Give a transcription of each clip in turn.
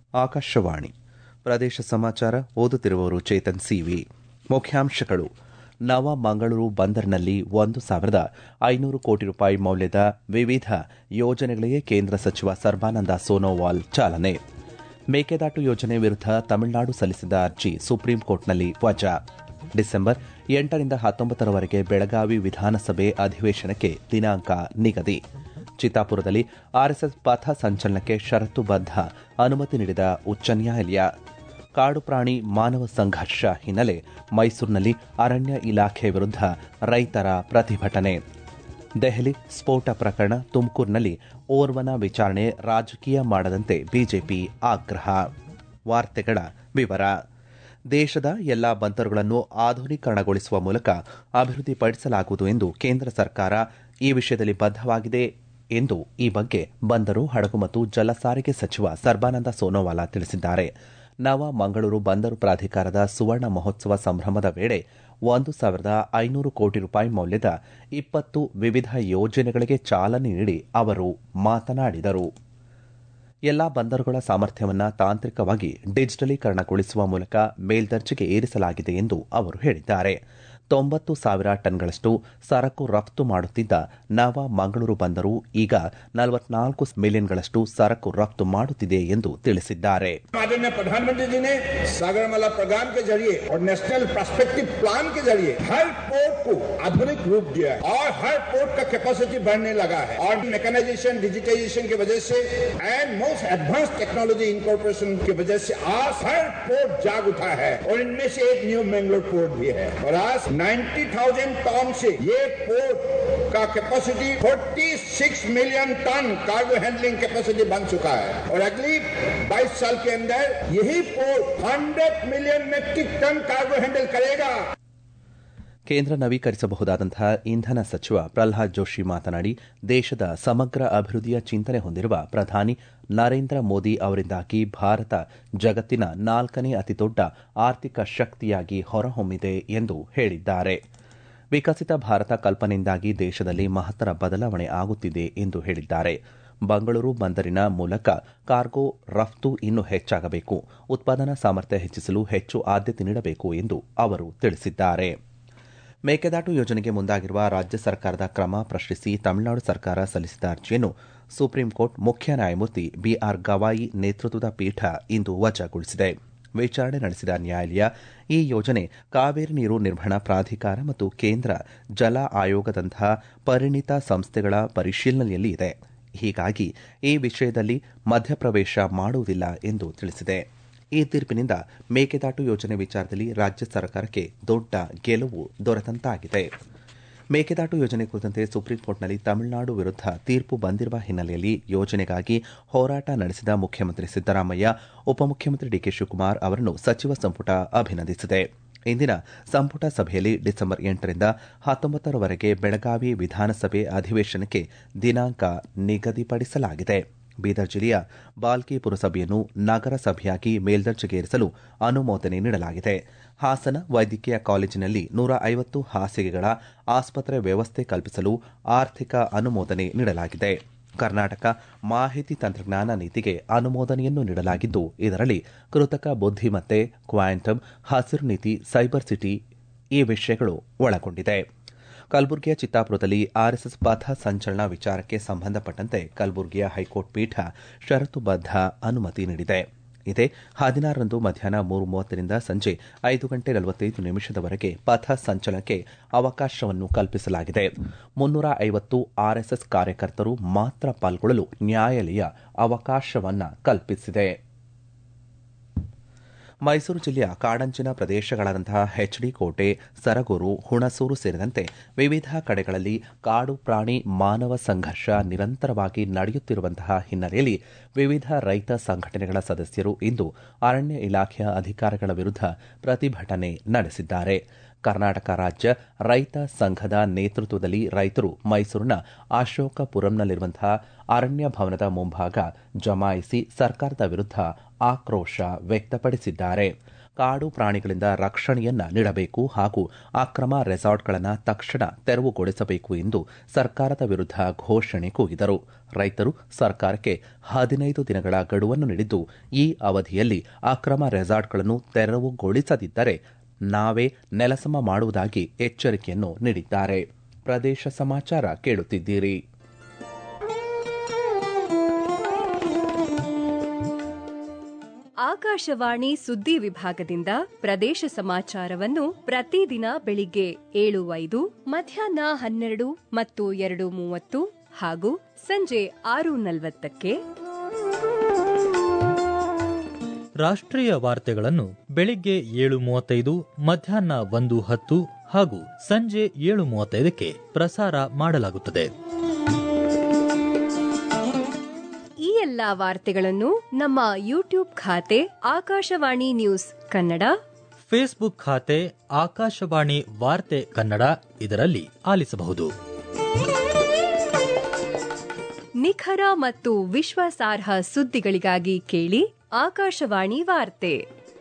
ಆಕಾಶವಾಣಿ ಪ್ರದೇಶ ಸಮಾಚಾರ ಓದುತ್ತಿರುವವರು ಚೇತನ್ ಸಿವಿ ಮುಖ್ಯಾಂಶಗಳು ನವ ಮಂಗಳೂರು ಬಂದರಿನಲ್ಲಿ ಒಂದು ಸಾವಿರದ ಐನೂರು ಕೋಟಿ ರೂಪಾಯಿ ಮೌಲ್ಯದ ವಿವಿಧ ಯೋಜನೆಗಳಿಗೆ ಕೇಂದ್ರ ಸಚಿವ ಸರ್ಬಾನಂದ ಸೋನೋವಾಲ್ ಚಾಲನೆ ಮೇಕೆದಾಟು ಯೋಜನೆ ವಿರುದ್ಧ ತಮಿಳುನಾಡು ಸಲ್ಲಿಸಿದ ಅರ್ಜಿ ಸುಪ್ರೀಂ ಕೋರ್ಟ್ನಲ್ಲಿ ವಜಾ ಡಿಸೆಂಬರ್ ಎಂಟರಿಂದ ಹತ್ತೊಂಬತ್ತರವರೆಗೆ ಬೆಳಗಾವಿ ವಿಧಾನಸಭೆ ಅಧಿವೇಶನಕ್ಕೆ ದಿನಾಂಕ ನಿಗದಿ ಚಿತ್ತಾಪುರದಲ್ಲಿ ಆರ್ಎಸ್ಎಸ್ ಪಥ ಸಂಚಲನಕ್ಕೆ ಷರತ್ತುಬದ್ಧ ಅನುಮತಿ ನೀಡಿದ ಉಚ್ಚ ನ್ಯಾಯಾಲಯ ಕಾಡು ಪ್ರಾಣಿ ಮಾನವ ಸಂಘರ್ಷ ಹಿನ್ನೆಲೆ ಮೈಸೂರಿನಲ್ಲಿ ಅರಣ್ಯ ಇಲಾಖೆ ವಿರುದ್ಧ ರೈತರ ಪ್ರತಿಭಟನೆ ದೆಹಲಿ ಸ್ಫೋಟ ಪ್ರಕರಣ ತುಮಕೂರಿನಲ್ಲಿ ಓರ್ವನ ವಿಚಾರಣೆ ರಾಜಕೀಯ ಮಾಡದಂತೆ ಬಿಜೆಪಿ ಆಗ್ರಹ ವಾರ್ತೆಗಳ ವಿವರ ದೇಶದ ಎಲ್ಲಾ ಬಂದರುಗಳನ್ನು ಆಧುನೀಕರಣಗೊಳಿಸುವ ಮೂಲಕ ಅಭಿವೃದ್ಧಿಪಡಿಸಲಾಗುವುದು ಎಂದು ಕೇಂದ್ರ ಸರ್ಕಾರ ಈ ವಿಷಯದಲ್ಲಿ ಬದ್ಧವಾಗಿದೆ ಎಂದು ಈ ಬಗ್ಗೆ ಬಂದರು ಹಡಗು ಮತ್ತು ಜಲ ಸಾರಿಗೆ ಸಚಿವ ಸರ್ಬಾನಂದ ಸೋನೋವಾಲ ತಿಳಿಸಿದ್ದಾರೆ ನವ ಮಂಗಳೂರು ಬಂದರು ಪ್ರಾಧಿಕಾರದ ಸುವರ್ಣ ಮಹೋತ್ಸವ ಸಂಭ್ರಮದ ವೇಳೆ ಒಂದು ಸಾವಿರದ ಐನೂರು ಕೋಟಿ ರೂಪಾಯಿ ಮೌಲ್ಯದ ಇಪ್ಪತ್ತು ವಿವಿಧ ಯೋಜನೆಗಳಿಗೆ ಚಾಲನೆ ನೀಡಿ ಅವರು ಮಾತನಾಡಿದರು ಎಲ್ಲಾ ಬಂದರುಗಳ ಸಾಮರ್ಥ್ಯವನ್ನು ತಾಂತ್ರಿಕವಾಗಿ ಡಿಜಿಟಲೀಕರಣಗೊಳಿಸುವ ಮೂಲಕ ಮೇಲ್ದರ್ಜೆಗೆ ಏರಿಸಲಾಗಿದೆ ಎಂದು ಅವರು ಹೇಳಿದ್ದಾರೆ ತೊಂಬತ್ತು ಸಾವಿರ ಟನ್ಗಳಷ್ಟು ಸರಕು ರಫ್ತು ಮಾಡುತ್ತಿದ್ದ ನವ ಮಂಗಳೂರು ಬಂದರು ಈಗ ನಲವತ್ನಾಲ್ಕು ಮಿಲಿಯನ್ಗಳಷ್ಟು ಸರಕು ರಫ್ತು ಮಾಡುತ್ತಿದೆ ಎಂದು ತಿಳಿಸಿದ್ದಾರೆ माननीय प्रधानमंत्री जी ने सागरमाला प्रोग्राम के जरिए और नेशनल पर्सपेक्टिव प्लान के जरिए हर पोर्ट को आधुनिक रूप दिया है और हर पोर्ट का कैपेसिटी बढ़ने लगा है और मैकेनाइजेशन डिजिटाइजेशन की वजह से and most advance technology incorporation की वजह से आज हर पोर्ट जाग उठा है और इनमें से एक न्यू मैंगलोर पोर्ट भी है और आज 90,000 टन से ये पोर्ट का capacity 46 million ton cargo handling capacity बन चुका है और अगली 22 साल के अंदर यही port 100 million metric ton cargo handle करेगा ಕೇಂದ್ರ ನವೀಕರಿಸಬಹುದಾದಂತಹ ಇಂಧನ ಸಚಿವ ಪ್ರಲ್ಹಾದ್ ಜೋಶಿ ಮಾತನಾಡಿ ದೇಶದ ಸಮಗ್ರ ಅಭಿವೃದ್ಧಿಯ ಚಿಂತನೆ ಹೊಂದಿರುವ ಪ್ರಧಾನಿ ನರೇಂದ್ರ ಮೋದಿ ಅವರಿಂದಾಗಿ ಭಾರತ ಜಗತ್ತಿನ ನಾಲ್ಕನೇ ಅತಿದೊಡ್ಡ ಆರ್ಥಿಕ ಶಕ್ತಿಯಾಗಿ ಹೊರಹೊಮ್ಮಿದೆ ಎಂದು ಹೇಳಿದ್ದಾರೆ ವಿಕಸಿತ ಭಾರತ ಕಲ್ಪನೆಯಿಂದಾಗಿ ದೇಶದಲ್ಲಿ ಮಹತ್ತರ ಬದಲಾವಣೆ ಆಗುತ್ತಿದೆ ಎಂದು ಹೇಳಿದ್ದಾರೆ ಬಂಗಳೂರು ಬಂದರಿನ ಮೂಲಕ ಕಾರ್ಗೋ ರಫ್ತು ಇನ್ನೂ ಹೆಚ್ಚಾಗಬೇಕು ಉತ್ಪಾದನಾ ಸಾಮರ್ಥ್ಯ ಹೆಚ್ಚಿಸಲು ಹೆಚ್ಚು ಆದ್ಯತೆ ನೀಡಬೇಕು ಎಂದು ಅವರು ತಿಳಿಸಿದ್ದಾರೆ ಮೇಕೆದಾಟು ಯೋಜನೆಗೆ ಮುಂದಾಗಿರುವ ರಾಜ್ಯ ಸರ್ಕಾರದ ಕ್ರಮ ಪ್ರಶ್ನಿಸಿ ತಮಿಳುನಾಡು ಸರ್ಕಾರ ಸಲ್ಲಿಸಿದ ಅರ್ಜಿಯನ್ನು ಸುಪ್ರೀಂ ಕೋರ್ಟ್ ಮುಖ್ಯ ನ್ಯಾಯಮೂರ್ತಿ ಬಿಆರ್ ಗವಾಯಿ ನೇತೃತ್ವದ ಪೀಠ ಇಂದು ವಜಾಗೊಳಿಸಿದೆ ವಿಚಾರಣೆ ನಡೆಸಿದ ನ್ಯಾಯಾಲಯ ಈ ಯೋಜನೆ ಕಾವೇರಿ ನೀರು ನಿರ್ವಹಣಾ ಪ್ರಾಧಿಕಾರ ಮತ್ತು ಕೇಂದ್ರ ಜಲ ಆಯೋಗದಂತಹ ಪರಿಣಿತ ಸಂಸ್ಥೆಗಳ ಪರಿಶೀಲನೆಯಲ್ಲಿ ಇದೆ ಹೀಗಾಗಿ ಈ ವಿಷಯದಲ್ಲಿ ಮಧ್ಯಪ್ರವೇಶ ಮಾಡುವುದಿಲ್ಲ ಎಂದು ತಿಳಿಸಿದೆ ಈ ತೀರ್ಪಿನಿಂದ ಮೇಕೆದಾಟು ಯೋಜನೆ ವಿಚಾರದಲ್ಲಿ ರಾಜ್ಯ ಸರ್ಕಾರಕ್ಕೆ ದೊಡ್ಡ ಗೆಲುವು ದೊರೆತಂತಾಗಿದೆ ಮೇಕೆದಾಟು ಯೋಜನೆ ಕುರಿತಂತೆ ಸುಪ್ರೀಂ ಕೋರ್ಟ್ನಲ್ಲಿ ತಮಿಳುನಾಡು ವಿರುದ್ಧ ತೀರ್ಪು ಬಂದಿರುವ ಹಿನ್ನೆಲೆಯಲ್ಲಿ ಯೋಜನೆಗಾಗಿ ಹೋರಾಟ ನಡೆಸಿದ ಮುಖ್ಯಮಂತ್ರಿ ಸಿದ್ದರಾಮಯ್ಯ ಉಪಮುಖ್ಯಮಂತ್ರಿ ಡಿಕೆ ಶಿವಕುಮಾರ್ ಅವರನ್ನು ಸಚಿವ ಸಂಪುಟ ಅಭಿನಂದಿಸಿದೆ ಇಂದಿನ ಸಂಪುಟ ಸಭೆಯಲ್ಲಿ ಡಿಸೆಂಬರ್ ಎಂಟರಿಂದ ಹತ್ತೊಂಬತ್ತರವರೆಗೆ ಬೆಳಗಾವಿ ವಿಧಾನಸಭೆ ಅಧಿವೇಶನಕ್ಕೆ ದಿನಾಂಕ ನಿಗದಿಪಡಿಸಲಾಗಿದೆ ಬೀದರ್ ಜಿಲ್ಲೆಯ ಬಾಲ್ಕಿ ಪುರಸಭೆಯನ್ನು ನಗರಸಭೆಯಾಗಿ ಮೇಲ್ದರ್ಜೆಗೇರಿಸಲು ಅನುಮೋದನೆ ನೀಡಲಾಗಿದೆ ಹಾಸನ ವೈದ್ಯಕೀಯ ಕಾಲೇಜಿನಲ್ಲಿ ನೂರ ಐವತ್ತು ಹಾಸಿಗೆಗಳ ಆಸ್ಪತ್ರೆ ವ್ಯವಸ್ಥೆ ಕಲ್ಪಿಸಲು ಆರ್ಥಿಕ ಅನುಮೋದನೆ ನೀಡಲಾಗಿದೆ ಕರ್ನಾಟಕ ಮಾಹಿತಿ ತಂತ್ರಜ್ಞಾನ ನೀತಿಗೆ ಅನುಮೋದನೆಯನ್ನು ನೀಡಲಾಗಿದ್ದು ಇದರಲ್ಲಿ ಕೃತಕ ಬುದ್ದಿಮತ್ತೆ ಕ್ವಾಂಟಮ್ ಹಸಿರು ನೀತಿ ಸೈಬರ್ ಸಿಟಿ ಈ ವಿಷಯಗಳು ಒಳಗೊಂಡಿದೆ ಕಲಬುರಗಿಯ ಚಿತ್ತಾಪುರದಲ್ಲಿ ಆರ್ಎಸ್ಎಸ್ ಪಥ ಸಂಚಲನ ವಿಚಾರಕ್ಕೆ ಸಂಬಂಧಪಟ್ಟಂತೆ ಕಲಬುರಗಿಯ ಹೈಕೋರ್ಟ್ ಪೀಠ ಷರತ್ತುಬದ್ಧ ಅನುಮತಿ ನೀಡಿದೆ ಇದೇ ಹದಿನಾರರಂದು ಮಧ್ಯಾಹ್ನ ಮೂರು ಮೂವತ್ತರಿಂದ ಸಂಜೆ ಐದು ಗಂಟೆ ನಲವತ್ತೈದು ನಿಮಿಷದವರೆಗೆ ಪಥ ಸಂಚಲನಕ್ಕೆ ಅವಕಾಶವನ್ನು ಕಲ್ಪಿಸಲಾಗಿದೆ ಮುನ್ನೂರ ಐವತ್ತು ಆರ್ಎಸ್ಎಸ್ ಕಾರ್ಯಕರ್ತರು ಮಾತ್ರ ಪಾಲ್ಗೊಳ್ಳಲು ನ್ಯಾಯಾಲಯ ಅವಕಾಶವನ್ನು ಕಲ್ಪಿಸಿದೆ ಮೈಸೂರು ಜಿಲ್ಲೆಯ ಕಾಡಂಚಿನ ಪ್ರದೇಶಗಳಾದಂತಹ ಎಚ್ಡಿ ಕೋಟೆ ಸರಗೂರು ಹುಣಸೂರು ಸೇರಿದಂತೆ ವಿವಿಧ ಕಡೆಗಳಲ್ಲಿ ಕಾಡು ಪ್ರಾಣಿ ಮಾನವ ಸಂಘರ್ಷ ನಿರಂತರವಾಗಿ ನಡೆಯುತ್ತಿರುವಂತಹ ಹಿನ್ನೆಲೆಯಲ್ಲಿ ವಿವಿಧ ರೈತ ಸಂಘಟನೆಗಳ ಸದಸ್ಯರು ಇಂದು ಅರಣ್ಯ ಇಲಾಖೆಯ ಅಧಿಕಾರಿಗಳ ವಿರುದ್ಧ ಪ್ರತಿಭಟನೆ ನಡೆಸಿದ್ದಾರೆ ಕರ್ನಾಟಕ ರಾಜ್ಯ ರೈತ ಸಂಘದ ನೇತೃತ್ವದಲ್ಲಿ ರೈತರು ಮೈಸೂರಿನ ಅಶೋಕಪುರಂನಲ್ಲಿರುವಂತಹ ಅರಣ್ಯ ಭವನದ ಮುಂಭಾಗ ಜಮಾಯಿಸಿ ಸರ್ಕಾರದ ವಿರುದ್ಧ ಆಕ್ರೋಶ ವ್ಯಕ್ತಪಡಿಸಿದ್ದಾರೆ ಕಾಡು ಪ್ರಾಣಿಗಳಿಂದ ರಕ್ಷಣೆಯನ್ನ ನೀಡಬೇಕು ಹಾಗೂ ಅಕ್ರಮ ರೆಸಾರ್ಟ್ಗಳನ್ನು ತಕ್ಷಣ ತೆರವುಗೊಳಿಸಬೇಕು ಎಂದು ಸರ್ಕಾರದ ವಿರುದ್ಧ ಘೋಷಣೆ ಕೂಗಿದರು ರೈತರು ಸರ್ಕಾರಕ್ಕೆ ಹದಿನೈದು ದಿನಗಳ ಗಡುವನ್ನು ನೀಡಿದ್ದು ಈ ಅವಧಿಯಲ್ಲಿ ಅಕ್ರಮ ರೆಸಾರ್ಟ್ಗಳನ್ನು ತೆರವುಗೊಳಿಸದಿದ್ದರೆ ನಾವೇ ನೆಲಸಮ ಮಾಡುವುದಾಗಿ ಎಚ್ಚರಿಕೆಯನ್ನು ನೀಡಿದ್ದಾರೆ ಪ್ರದೇಶ ಸಮಾಚಾರ ಕೇಳುತ್ತಿದ್ದೀರಿ ಆಕಾಶವಾಣಿ ಸುದ್ದಿ ವಿಭಾಗದಿಂದ ಪ್ರದೇಶ ಸಮಾಚಾರವನ್ನು ಪ್ರತಿದಿನ ಬೆಳಿಗ್ಗೆ ಏಳು ಐದು ಮಧ್ಯಾಹ್ನ ಹನ್ನೆರಡು ಮತ್ತು ಎರಡು ಮೂವತ್ತು ಹಾಗೂ ಸಂಜೆ ಆರು ನಲವತ್ತಕ್ಕೆ ರಾಷ್ಟ್ರೀಯ ವಾರ್ತೆಗಳನ್ನು ಬೆಳಿಗ್ಗೆ ಏಳು ಮೂವತ್ತೈದು ಮಧ್ಯಾಹ್ನ ಒಂದು ಹತ್ತು ಹಾಗೂ ಸಂಜೆ ಏಳು ಮೂವತ್ತೈದಕ್ಕೆ ಪ್ರಸಾರ ಮಾಡಲಾಗುತ್ತದೆ ಈ ಎಲ್ಲಾ ವಾರ್ತೆಗಳನ್ನು ನಮ್ಮ ಯೂಟ್ಯೂಬ್ ಖಾತೆ ಆಕಾಶವಾಣಿ ನ್ಯೂಸ್ ಕನ್ನಡ ಫೇಸ್ಬುಕ್ ಖಾತೆ ಆಕಾಶವಾಣಿ ವಾರ್ತೆ ಕನ್ನಡ ಇದರಲ್ಲಿ ಆಲಿಸಬಹುದು ನಿಖರ ಮತ್ತು ವಿಶ್ವಾಸಾರ್ಹ ಸುದ್ದಿಗಳಿಗಾಗಿ ಕೇಳಿ ಆಕಾಶವಾಣಿ ವಾರ್ತೆ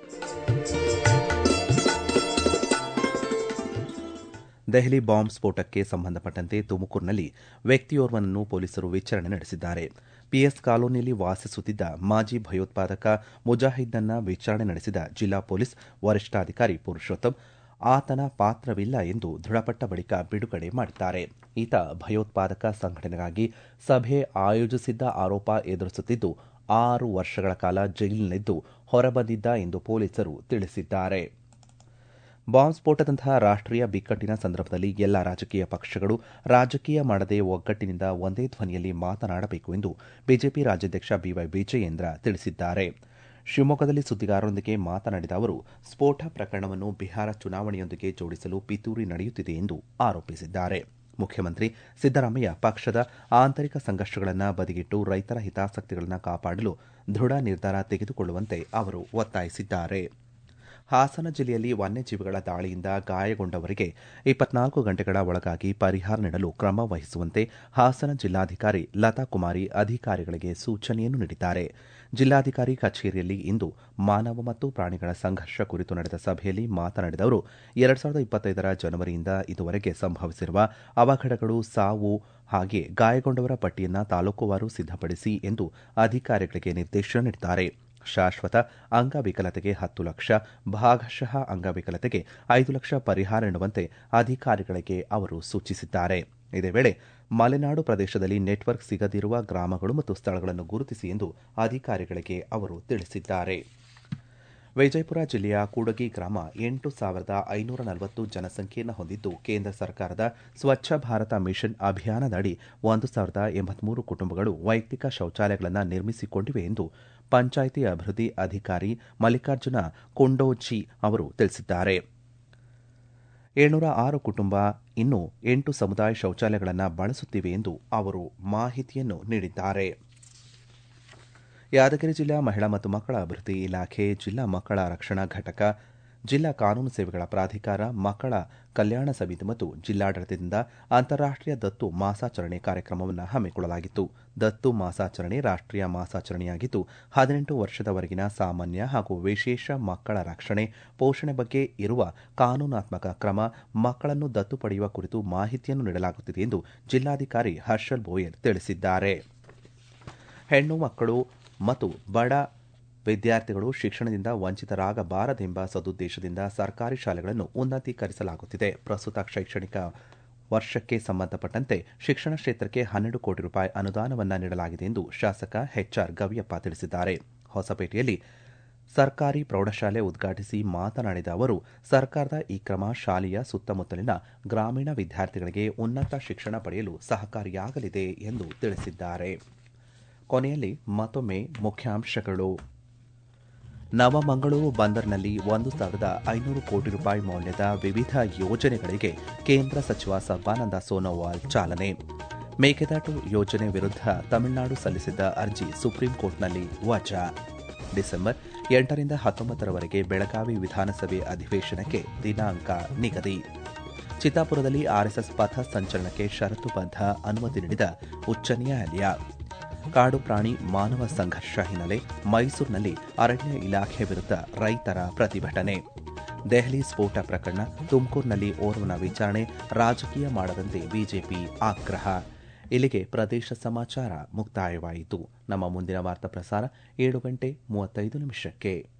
ದೆಹಲಿ ಬಾಂಬ್ ಸ್ಫೋಟಕ್ಕೆ ಸಂಬಂಧಪಟ್ಟಂತೆ ತುಮಕೂರಿನಲ್ಲಿ ವ್ಯಕ್ತಿಯೋರ್ವನನ್ನು ಪೊಲೀಸರು ವಿಚಾರಣೆ ನಡೆಸಿದ್ದಾರೆ ಪಿಎಸ್ ಕಾಲೋನಿಯಲ್ಲಿ ವಾಸಿಸುತ್ತಿದ್ದ ಮಾಜಿ ಭಯೋತ್ಪಾದಕ ಮುಜಾಹಿದ್ನನ್ನ ವಿಚಾರಣೆ ನಡೆಸಿದ ಜಿಲ್ಲಾ ಪೊಲೀಸ್ ವರಿಷ್ಠಾಧಿಕಾರಿ ಪುರುಷೋತ್ತಮ್ ಆತನ ಪಾತ್ರವಿಲ್ಲ ಎಂದು ದೃಢಪಟ್ಟ ಬಳಿಕ ಬಿಡುಗಡೆ ಮಾಡಿದ್ದಾರೆ ಈತ ಭಯೋತ್ಪಾದಕ ಸಂಘಟನೆಗಾಗಿ ಸಭೆ ಆಯೋಜಿಸಿದ್ದ ಆರೋಪ ಎದುರಿಸುತ್ತಿದ್ದು ಆರು ವರ್ಷಗಳ ಕಾಲ ಜೈಲಿನಲ್ಲಿದ್ದು ಹೊರಬಂದಿದ್ದ ಎಂದು ಪೊಲೀಸರು ತಿಳಿಸಿದ್ದಾರೆ ಬಾಂಬ್ ಸ್ಫೋಟದಂತಹ ರಾಷ್ಟ್ರೀಯ ಬಿಕ್ಕಟ್ಟಿನ ಸಂದರ್ಭದಲ್ಲಿ ಎಲ್ಲ ರಾಜಕೀಯ ಪಕ್ಷಗಳು ರಾಜಕೀಯ ಮಾಡದೆ ಒಗ್ಗಟ್ಟಿನಿಂದ ಒಂದೇ ಧ್ವನಿಯಲ್ಲಿ ಮಾತನಾಡಬೇಕು ಎಂದು ಬಿಜೆಪಿ ರಾಜ್ಯಾಧ್ಯಕ್ಷ ಬಿವೈ ವಿಜಯೇಂದ್ರ ತಿಳಿಸಿದ್ದಾರೆ ಶಿವಮೊಗ್ಗದಲ್ಲಿ ಸುದ್ದಿಗಾರರೊಂದಿಗೆ ಮಾತನಾಡಿದ ಅವರು ಸ್ಫೋಟ ಪ್ರಕರಣವನ್ನು ಬಿಹಾರ ಚುನಾವಣೆಯೊಂದಿಗೆ ಜೋಡಿಸಲು ಪಿತೂರಿ ನಡೆಯುತ್ತಿದೆ ಎಂದು ಆರೋಪಿಸಿದ್ದಾರೆ ಮುಖ್ಯಮಂತ್ರಿ ಸಿದ್ದರಾಮಯ್ಯ ಪಕ್ಷದ ಆಂತರಿಕ ಸಂಘರ್ಷಗಳನ್ನು ಬದಿಗಿಟ್ಟು ರೈತರ ಹಿತಾಸಕ್ತಿಗಳನ್ನು ಕಾಪಾಡಲು ದೃಢ ನಿರ್ಧಾರ ತೆಗೆದುಕೊಳ್ಳುವಂತೆ ಅವರು ಒತ್ತಾಯಿಸಿದ್ದಾರೆ ಹಾಸನ ಜಿಲ್ಲೆಯಲ್ಲಿ ವನ್ಯಜೀವಿಗಳ ದಾಳಿಯಿಂದ ಗಾಯಗೊಂಡವರಿಗೆ ಇಪ್ಪತ್ನಾಲ್ಕು ಗಂಟೆಗಳ ಒಳಗಾಗಿ ಪರಿಹಾರ ನೀಡಲು ಕ್ರಮ ವಹಿಸುವಂತೆ ಹಾಸನ ಜಿಲ್ಲಾಧಿಕಾರಿ ಲತಾ ಕುಮಾರಿ ಅಧಿಕಾರಿಗಳಿಗೆ ಸೂಚನೆಯನ್ನು ನೀಡಿದ್ದಾರೆ ಜಿಲ್ಲಾಧಿಕಾರಿ ಕಚೇರಿಯಲ್ಲಿ ಇಂದು ಮಾನವ ಮತ್ತು ಪ್ರಾಣಿಗಳ ಸಂಘರ್ಷ ಕುರಿತು ನಡೆದ ಸಭೆಯಲ್ಲಿ ಮಾತನಾಡಿದ ಅವರು ಎರಡ್ ಸಾವಿರದ ಇಪ್ಪತ್ತೈದರ ಜನವರಿಯಿಂದ ಇದುವರೆಗೆ ಸಂಭವಿಸಿರುವ ಅವಘಡಗಳು ಸಾವು ಹಾಗೆ ಗಾಯಗೊಂಡವರ ಪಟ್ಟಿಯನ್ನು ತಾಲೂಕುವಾರು ಸಿದ್ದಪಡಿಸಿ ಎಂದು ಅಧಿಕಾರಿಗಳಿಗೆ ನಿರ್ದೇಶನ ನೀಡಿದ್ದಾರೆ ಶಾಶ್ವತ ಅಂಗವಿಕಲತೆಗೆ ಹತ್ತು ಲಕ್ಷ ಭಾಗಶಃ ಅಂಗವಿಕಲತೆಗೆ ಐದು ಲಕ್ಷ ಪರಿಹಾರ ನೀಡುವಂತೆ ಅಧಿಕಾರಿಗಳಿಗೆ ಅವರು ಸೂಚಿಸಿದ್ದಾರೆ ಇದೇ ವೇಳೆ ಮಲೆನಾಡು ಪ್ರದೇಶದಲ್ಲಿ ನೆಟ್ವರ್ಕ್ ಸಿಗದಿರುವ ಗ್ರಾಮಗಳು ಮತ್ತು ಸ್ಥಳಗಳನ್ನು ಗುರುತಿಸಿ ಎಂದು ಅಧಿಕಾರಿಗಳಿಗೆ ಅವರು ತಿಳಿಸಿದ್ದಾರೆ ವಿಜಯಪುರ ಜಿಲ್ಲೆಯ ಕೂಡಗಿ ಗ್ರಾಮ ಎಂಟು ಸಾವಿರದ ಐನೂರ ನಲವತ್ತು ಜನಸಂಖ್ಯೆಯನ್ನು ಹೊಂದಿದ್ದು ಕೇಂದ್ರ ಸರ್ಕಾರದ ಸ್ವಚ್ಛ ಭಾರತ ಮಿಷನ್ ಅಭಿಯಾನದಡಿ ಒಂದು ಸಾವಿರದ ಎಂಬತ್ಮೂರು ಕುಟುಂಬಗಳು ವೈಯಕ್ತಿಕ ಶೌಚಾಲಯಗಳನ್ನು ನಿರ್ಮಿಸಿಕೊಂಡಿವೆ ಎಂದು ಪಂಚಾಯಿತಿ ಅಭಿವೃದ್ಧಿ ಅಧಿಕಾರಿ ಮಲ್ಲಿಕಾರ್ಜುನ ಕೊಂಡೋಜಿ ಅವರು ತಿಳಿಸಿದ್ದಾರೆ ಏಳ್ನೂರ ಆರು ಕುಟುಂಬ ಇನ್ನು ಎಂಟು ಸಮುದಾಯ ಶೌಚಾಲಯಗಳನ್ನು ಬಳಸುತ್ತಿವೆ ಎಂದು ಅವರು ಮಾಹಿತಿಯನ್ನು ನೀಡಿದ್ದಾರೆ ಯಾದಗಿರಿ ಜಿಲ್ಲಾ ಮಹಿಳಾ ಮತ್ತು ಮಕ್ಕಳ ಅಭಿವೃದ್ಧಿ ಇಲಾಖೆ ಜಿಲ್ಲಾ ಮಕ್ಕಳ ರಕ್ಷಣಾ ಘಟಕ ಜಿಲ್ಲಾ ಕಾನೂನು ಸೇವೆಗಳ ಪ್ರಾಧಿಕಾರ ಮಕ್ಕಳ ಕಲ್ಯಾಣ ಸಮಿತಿ ಮತ್ತು ಜಿಲ್ಲಾಡಳಿತದಿಂದ ಅಂತಾರಾಷ್ಟೀಯ ದತ್ತು ಮಾಸಾಚರಣೆ ಕಾರ್ಯಕ್ರಮವನ್ನು ಹಮ್ಮಿಕೊಳ್ಳಲಾಗಿತ್ತು ದತ್ತು ಮಾಸಾಚರಣೆ ರಾಷ್ಟೀಯ ಮಾಸಾಚರಣೆಯಾಗಿದ್ದು ಹದಿನೆಂಟು ವರ್ಷದವರೆಗಿನ ಸಾಮಾನ್ಯ ಹಾಗೂ ವಿಶೇಷ ಮಕ್ಕಳ ರಕ್ಷಣೆ ಪೋಷಣೆ ಬಗ್ಗೆ ಇರುವ ಕಾನೂನಾತ್ಮಕ ಕ್ರಮ ಮಕ್ಕಳನ್ನು ದತ್ತು ಪಡೆಯುವ ಕುರಿತು ಮಾಹಿತಿಯನ್ನು ನೀಡಲಾಗುತ್ತಿದೆ ಎಂದು ಜಿಲ್ಲಾಧಿಕಾರಿ ಹರ್ಷಲ್ ಬೋಯರ್ ತಿಳಿಸಿದ್ದಾರೆ ಹೆಣ್ಣು ಮಕ್ಕಳು ಮತ್ತು ಬಡ ವಿದ್ಯಾರ್ಥಿಗಳು ಶಿಕ್ಷಣದಿಂದ ವಂಚಿತರಾಗಬಾರದೆಂಬ ಸದುದ್ದೇಶದಿಂದ ಸರ್ಕಾರಿ ಶಾಲೆಗಳನ್ನು ಉನ್ನತೀಕರಿಸಲಾಗುತ್ತಿದೆ ಪ್ರಸ್ತುತ ಶೈಕ್ಷಣಿಕ ವರ್ಷಕ್ಕೆ ಸಂಬಂಧಪಟ್ಟಂತೆ ಶಿಕ್ಷಣ ಕ್ಷೇತ್ರಕ್ಕೆ ಹನ್ನೆರಡು ಕೋಟಿ ರೂಪಾಯಿ ಅನುದಾನವನ್ನು ನೀಡಲಾಗಿದೆ ಎಂದು ಶಾಸಕ ಎಚ್ಆರ್ ಗವಿಯಪ್ಪ ತಿಳಿಸಿದ್ದಾರೆ ಹೊಸಪೇಟೆಯಲ್ಲಿ ಸರ್ಕಾರಿ ಪ್ರೌಢಶಾಲೆ ಉದ್ಘಾಟಿಸಿ ಮಾತನಾಡಿದ ಅವರು ಸರ್ಕಾರದ ಈ ಕ್ರಮ ಶಾಲೆಯ ಸುತ್ತಮುತ್ತಲಿನ ಗ್ರಾಮೀಣ ವಿದ್ಯಾರ್ಥಿಗಳಿಗೆ ಉನ್ನತ ಶಿಕ್ಷಣ ಪಡೆಯಲು ಸಹಕಾರಿಯಾಗಲಿದೆ ಎಂದು ತಿಳಿಸಿದ್ದಾರೆ ಕೊನೆಯಲ್ಲಿ ಮತ್ತೊಮ್ಮೆ ಮುಖ್ಯಾಂಶಗಳು ನವಮಂಗಳೂರು ಬಂದರ್ನಲ್ಲಿ ಒಂದು ಸಾವಿರದ ಐನೂರು ಕೋಟಿ ರೂಪಾಯಿ ಮೌಲ್ಯದ ವಿವಿಧ ಯೋಜನೆಗಳಿಗೆ ಕೇಂದ್ರ ಸಚಿವ ಸರ್ಬಾನಂದ ಸೋನೋವಾಲ್ ಚಾಲನೆ ಮೇಕೆದಾಟು ಯೋಜನೆ ವಿರುದ್ಧ ತಮಿಳುನಾಡು ಸಲ್ಲಿಸಿದ್ದ ಅರ್ಜಿ ಸುಪ್ರೀಂ ಕೋರ್ಟ್ನಲ್ಲಿ ವಜಾ ಡಿಸೆಂಬರ್ ಎಂಟರಿಂದ ಹತ್ತೊಂಬತ್ತರವರೆಗೆ ಬೆಳಗಾವಿ ವಿಧಾನಸಭೆ ಅಧಿವೇಶನಕ್ಕೆ ದಿನಾಂಕ ನಿಗದಿ ಚಿತ್ತಾಪುರದಲ್ಲಿ ಆರ್ಎಸ್ಎಸ್ ಪಥ ಸಂಚಲನಕ್ಕೆ ಷರತ್ತುಬದ್ಧ ಅನುಮತಿ ನೀಡಿದ ಉಚ್ಚ ನ್ಯಾಯಾಲಯ ಕಾಡು ಪ್ರಾಣಿ ಮಾನವ ಸಂಘರ್ಷ ಹಿನ್ನೆಲೆ ಮೈಸೂರಿನಲ್ಲಿ ಅರಣ್ಯ ಇಲಾಖೆ ವಿರುದ್ಧ ರೈತರ ಪ್ರತಿಭಟನೆ ದೆಹಲಿ ಸ್ಫೋಟ ಪ್ರಕರಣ ತುಮಕೂರಿನಲ್ಲಿ ಓರ್ವನ ವಿಚಾರಣೆ ರಾಜಕೀಯ ಮಾಡದಂತೆ ಬಿಜೆಪಿ ಆಗ್ರಹ ಇಲ್ಲಿಗೆ ಪ್ರದೇಶ ಸಮಾಚಾರ ಮುಕ್ತಾಯವಾಯಿತು ನಮ್ಮ ಮುಂದಿನ ವಾರ್ತಾ ಪ್ರಸಾರ ಏಳು ಗಂಟೆ ಮೂವತ್ತೈದು ನಿಮಿಷಕ್ಕೆ